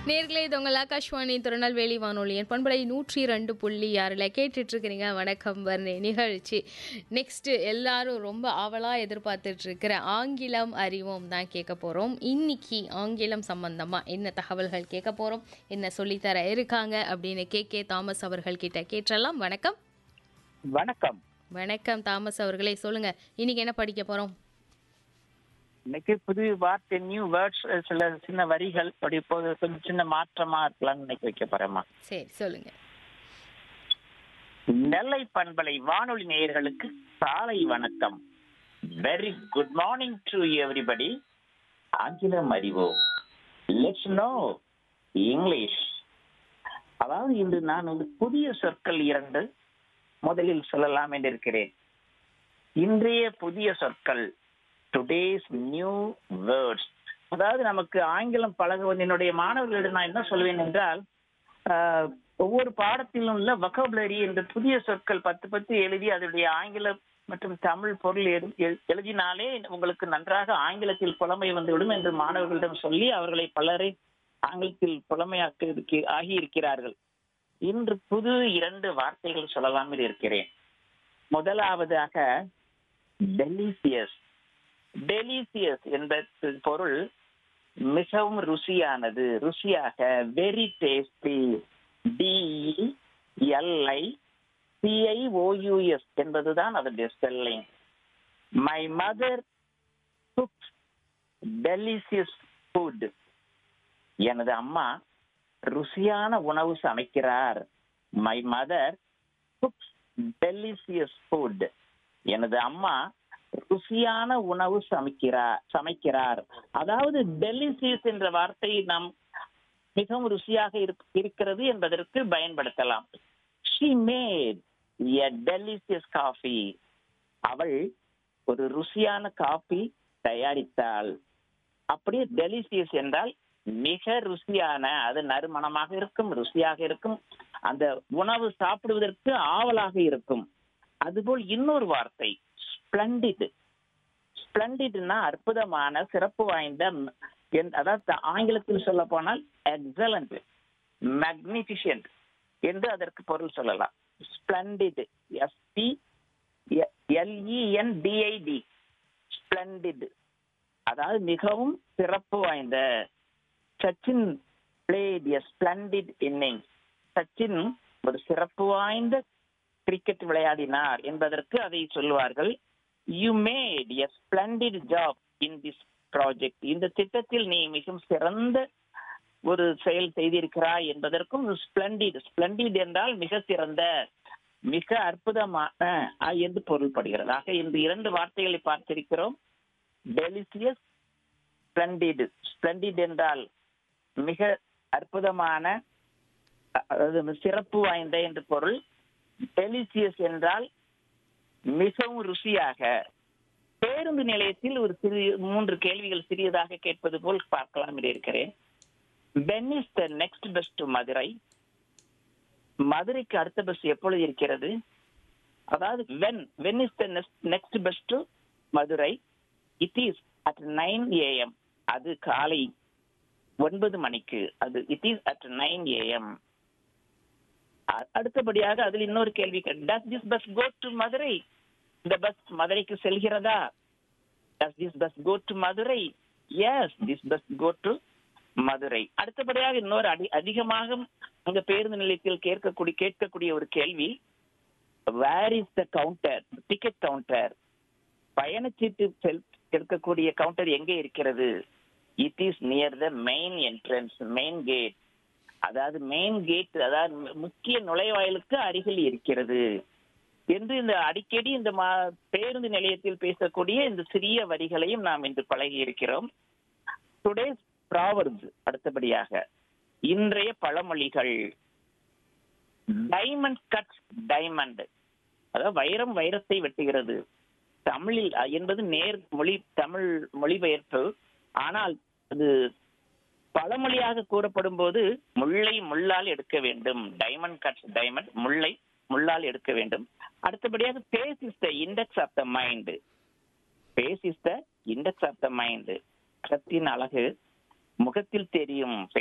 நேர்களே இது உங்கள் ஆகாஷ்வாணி திருநெல்வேலி வானொலியின் பண்பலை நூற்றி ரெண்டு புள்ளி ஆறில் கேட்டுட்டு இருக்கிறீங்க வணக்கம் வர்ணே நிகழ்ச்சி நெக்ஸ்ட் எல்லாரும் ரொம்ப ஆவலாக எதிர்பார்த்துட்டு இருக்கிற ஆங்கிலம் அறிவோம் தான் கேட்க போகிறோம் இன்னைக்கு ஆங்கிலம் சம்பந்தமாக என்ன தகவல்கள் கேட்க போகிறோம் என்ன சொல்லித்தர இருக்காங்க அப்படின்னு கே கே தாமஸ் அவர்கள் கிட்ட கேட்டலாம் வணக்கம் வணக்கம் வணக்கம் தாமஸ் அவர்களே சொல்லுங்க இன்னைக்கு என்ன படிக்க போகிறோம் இன்னைக்கு புது வார்த்தை நியூ வேர்ட்ஸ் சில சின்ன வரிகள் அப்படி இப்போது கொஞ்சம் சின்ன மாற்றமா இருக்கலாம்னு இன்னைக்கு வைக்க போறேம்மா சரி சொல்லுங்க நெல்லை பண்பலை வானொலி நேயர்களுக்கு காலை வணக்கம் very good morning to everybody ஆங்கிலம் அறிவோம் லெட்ஸ் நோ இங்கிலீஷ் அதாவது இன்று நான் வந்து புதிய சொற்கள் இரண்டு முதலில் சொல்லலாம் என்று இருக்கிறேன் இன்றைய புதிய சொற்கள் டுடேஸ் நியூ வேர்ட்ஸ் அதாவது நமக்கு ஆங்கிலம் பழகுவது என்னுடைய மாணவர்களிடம் நான் என்ன சொல்வேன் என்றால் ஆஹ், ஒவ்வொரு பாடத்திலும் உள்ள வொக்கபுலரி என்ற புதிய சொற்கள் பத்து பத்து எழுதி அதனுடைய ஆங்கில மற்றும் தமிழ் பொருள் எழு- எழு- எழுதினாலே உங்களுக்கு நன்றாக ஆங்கிலத்தில் புலமை வந்துவிடும் என்று மாணவர்களிடம் சொல்லி அவர்களை பலரை ஆங்கிலத்தில் புலமையாக்க இருக்க- ஆகி இருக்கிறார்கள் இன்று புது இரண்டு வார்த்தைகள் சொல்லலாம் என்று இருக்கிறேன் முதலாவதாக டெலிசியஸ் டெலிசியஸ் என்பது பொருள் மிகவும் ருசியானது ருசியாக very tasty D E L I C I O U S என்பதுதான் அதனுடைய spelling my mother cooks delicious food எனது அம்மா ருசியான உணவு சமைக்கிறார் my mother cooks delicious food எனது அம்மா ருசியான உணவு சமைக்கிறார் சமைக்கிறார் அதாவது டெலிசியஸ் என்ற வார்த்தை நாம் மிகவும் ருசியாக இருக்- இருக்கிறது என்பதற்கு பயன்படுத்தலாம் she made a delicious coffee அவள் ஒரு ருசியான காஃபி தயாரித்தாள் அப்படியே டெலிசியஸ் என்றால் மிக ருசியான அது நறுமணமாக இருக்கும் ருசியாக இருக்கும் அந்த உணவு சாப்பிடுவதற்கு ஆவலாக இருக்கும் அதுபோல் இன்னொரு வார்த்தை ஸ்பிளண்டிட் ஸ்பிளண்டிட்னா அற்புதமான சிறப்பு வாய்ந்த ம், என்- அதாவது த- ஆங்கிலத்தில் சொல்ல போனால் எக்ஸலண்ட் மேக்னிபிஷியன்ட் என்று அதற்கு பொருள் சொல்லலாம் ஸ்பிளண்டிட் எஸ்பி எல்இஎன்டிஐடி ஸ்பிளண்டிட் அதாவது மிகவும் சிறப்பு வாய்ந்த Sachin played a splendid innings Sachin ஒரு சிறப்பு வாய்ந்த கிரிக்கெட் விளையாடினார் என்பதற்கு அதை சொல்லுவார்கள் you made a splendid job in this project இந்த திட்டத்தில் நீ மிகவும் சிறந்த ஒரு செயல் செய்திருக்கிறாய் என்பதற்கும் ஸ்பிளண்டிட் ஸ்பிளண்டிட் என்றால் மிக சிறந்த மிக அற்புதமான அஹ், என்று பொருள்படுகிறது ஆக இந்த இரண்டு வார்த்தைகளை பார்த்திருக்கிறோம் டெலிசியஸ் ஸ்பிளண்டிட் ஸ்பிளண்டிட் என்றால் மிக அற்புதமான அ- அதாவது சிறப்பு வாய்ந்த என்று பொருள் டெலிசியஸ் என்றால் மிகவும் ருசியாக பேருந்து நிலையத்தில் ஒரு சிறு மூன்று கேள்விகள் சிறியதாக கேட்பது போல் பார்க்கலாம் என்று இருக்கிறேன் when is the next bus to Madurai மதுரைக்கு அடுத்த பஸ் எப்பொழுது இருக்கிறது அதாவது when when is the next bus to Madurai it is at nine AM அது காலை ஒன்பது மணிக்கு அது it is at nine AM அடுத்தபடியாக அதில் இன்னொரு கேள்வி does this bus go to Madurai இந்த பஸ் மதுரைக்கு செல்கிறதா does this bus go to Madurai yes this bus go to Madurai அடுத்தபடியாக இன்னொரு அடி அதிகமாக அங்க பேருந்து நிலையத்தில் கேட்கக்கூடிய கேட்கக்கூடிய ஒரு கேள்வி where is the counter ticket counter பயணச்சீட்டு செல் எடுக்கக்கூடிய கவுண்டர் எங்கே இருக்கிறது it is near the main entrance main gate அதாவது மெயின் கேட் அதாவது மு- முக்கிய நுழைவாயிலுக்கு அருகில் இருக்கிறது என்று இந்த அடிக்கடி இந்த மா- பேருந்து நிலையத்தில் பேசக்கூடிய இந்த சிறிய வரிகளையும் நாம் இன்று பழகி இருக்கிறோம் டுடேஸ் ப்ராவர்ஸ் அடுத்தபடியாக இன்றைய பழமொழிகள் டைமண்ட் கட்ஸ் டைமண்ட் அதாவது வைரம் வைரத்தை வெட்டுகிறது தமிழில் அ- என்பது நேர் மொழி தமிழ் மொழிபெயர்ப்பு ஆனால் அது பழமொழியாக கூறப்படும் போது முள்ளை முள்ளால் எடுக்க வேண்டும் டைமண்ட் கட்ஸ் டைமண்ட் முள்ளை முள்ளால் எடுக்க வேண்டும் அடுத்தபடியாக face is the index of the mind face is the index of the mind அகத்தின் அழகு முகத்தில் தெரியும்